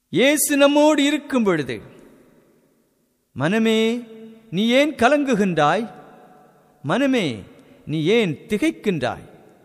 இயேசு நம்மோடு இருக்கும் பொழுது மனமே நீ ஏன் கலங்குகின்றாய் மனமே நீ ஏன் திகைக்கின்றாய்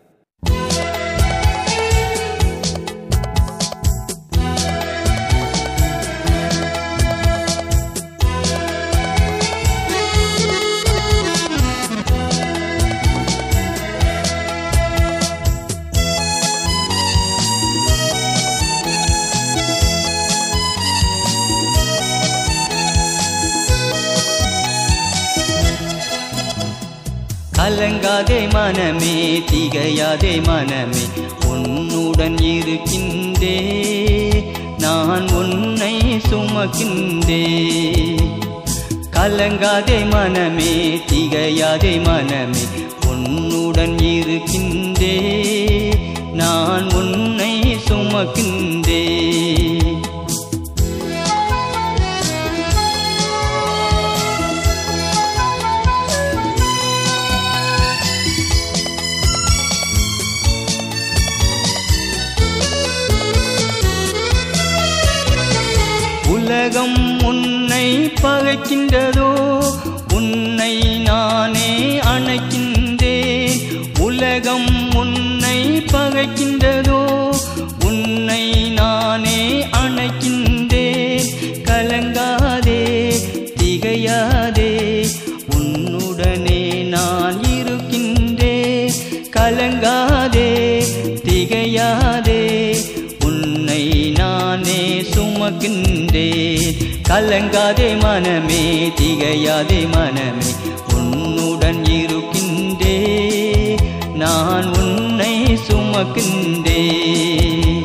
கலங்காதே மனமே திகையாதே மனமே உன்னுடன் இருக்கின்றே நான் உன்னை சுமக்கின்றே கலங்காதே மனமே திகையாதே மனமே உன்னுடன் இருக்கின்றே நான் உன்னை சுமக்கின்றே உலகம் உன்னை பகைக்கின்றதோ உன்னை நானே அணைக்கின்றேன் உலகம் உன்னை பகைக்கின்றதோ உன்னை நானே அணைக்கின்றேன் கலங்காதே திகையாதே உன்னுடனே நான் இருக்கின்றேன் கலங்காதே திகையாதே உன்னை நானே சுமக்கின்றேன் கலங்காதே மனமே திகையாதே மனமே உன்னுடன் இருக்கின்றே நான் உன்னை சுமக்கின்றேன்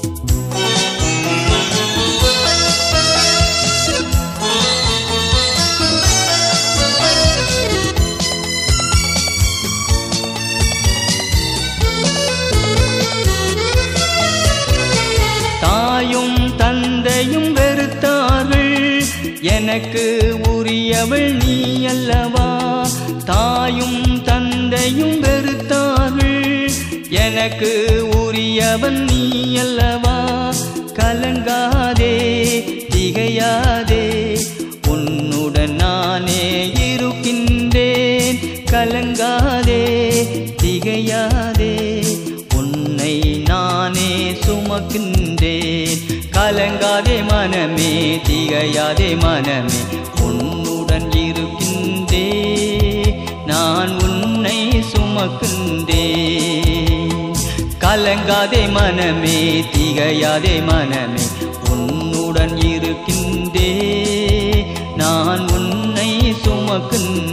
தாயும் தந்தையும் வெறுத்தார்கள் எனக்கு உரியவள் நீ அல்லவா தாயும் தந்தையும் வெறுத்தார்கள் எனக்கு உரியவன் நீ அல்லவா கலங்காதே திகையாதே உன்னுடன் நானே இருக்கின்றேன் கலங்காதே திகையாதே உன்னை நானே சுமக்கின்றேன் கலங்காதே மனமே திகையாதே மனமே உன்னுடன் இருக்கின்றே நான் உன்னை சுமக்கின்றேன் கலங்காதே மனமே திகையாதே மனமே உன்னுடன் இருக்கின்றே நான் உன்னை சுமக்கின்றேன்